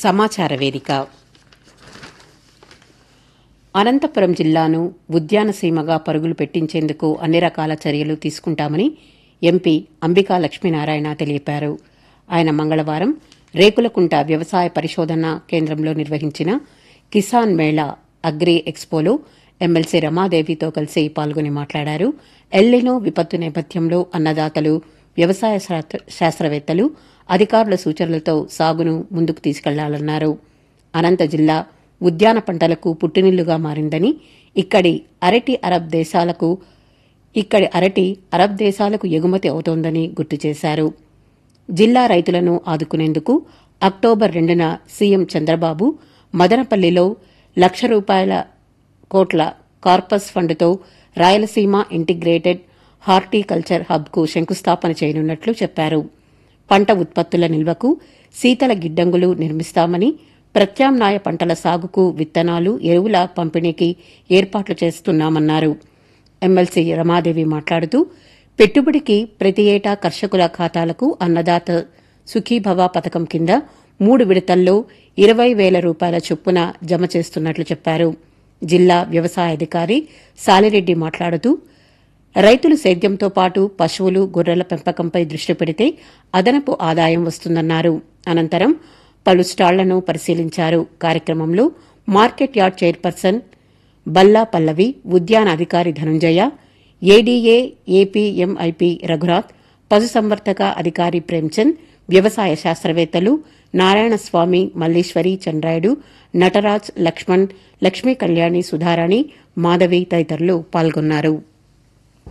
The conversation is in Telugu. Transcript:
సమాచార వేదిక అనంతపురం జిల్లాను ఉద్యానసీమగా పరుగులు పెట్టించేందుకు అన్ని రకాల చర్యలు తీసుకుంటామని ఎంపీ అంబికా లక్ష్మీనారాయణ తెలిపారు ఆయన మంగళవారం రేకులకుంట వ్యవసాయ పరిశోధన కేంద్రంలో నిర్వహించిన కిసాన్ మేళా అగ్రి ఎక్స్పోలో ఎమ్మెల్సీ రమాదేవితో కలిసి పాల్గొని మాట్లాడారు ఎల్లినో విపత్తు నేపథ్యంలో అన్నదాతలు వ్యవసాయ శాస్త్ర- శాస్త్రవేత్తలు అధికారుల సూచనలతో సాగును ముందుకు తీసుకెళ్లాలన్నారు అనంత జిల్లా ఉద్యాన పంటలకు పుట్టినిల్లుగా మారిందని ఇక్కడి అరటి అరబ్ దేశాలకు ఇక్కడి అరటి అరబ్ దేశాలకు ఎగుమతి అవుతోందని గుర్తు చేశారు జిల్లా రైతులను ఆదుకునేందుకు అక్టోబర్ రెండున సీఎం చంద్రబాబు మదనపల్లిలో లక్ష రూపాయల కోట్ల కార్పస్ ఫండ్తో రాయలసీమ ఇంటిగ్రేటెడ్ హార్టికల్చర్ హబ్కు శంకుస్థాపన చేయనున్నట్లు చెప్పారు పంట ఉత్పత్తుల నిల్వకు శీతల గిడ్డంగులు నిర్మిస్తామని ప్రత్యామ్నాయ పంటల సాగుకు విత్తనాలు ఎరువుల పంపిణీకి ఏర్పాట్లు చేస్తున్నామన్నారు ఎమ్మెల్సీ రమాదేవి మాట్లాడుతూ పెట్టుబడికి ప్రతి ఏటా కర్షకుల ఖాతాలకు అన్నదాత సుఖీభవ పథకం కింద మూడు విడతల్లో ఇరవై వేల రూపాయల చొప్పున జమ చేస్తున్నట్లు చెప్పారు జిల్లా వ్యవసాయ అధికారి సాలిరెడ్డి మాట్లాడుతూ రైతులు సేద్యంతో పాటు పశువులు గొర్రెల పెంపకంపై దృష్టి పెడితే అదనపు ఆదాయం వస్తుందన్నారు అనంతరం పలు స్టాళ్లను పరిశీలించారు కార్యక్రమంలో market yard chairperson Balla Pallavi ఉద్యాన అధికారి ధనుంజయ ఏడీఏ ఏపీఎంఐపి రఘునాథ్ పశుసంవర్ధక అధికారి ప్రేమ్చంద్ వ్యవసాయ శాస్త్రవేత్తలు నారాయణస్వామి మల్లీశ్వరి చంద్రాయుడు నటరాజ్ లక్ష్మణ్ లక్ష్మీ కళ్యాణి సుధారాణి మాధవి తదితరులు పాల్గొన్నారు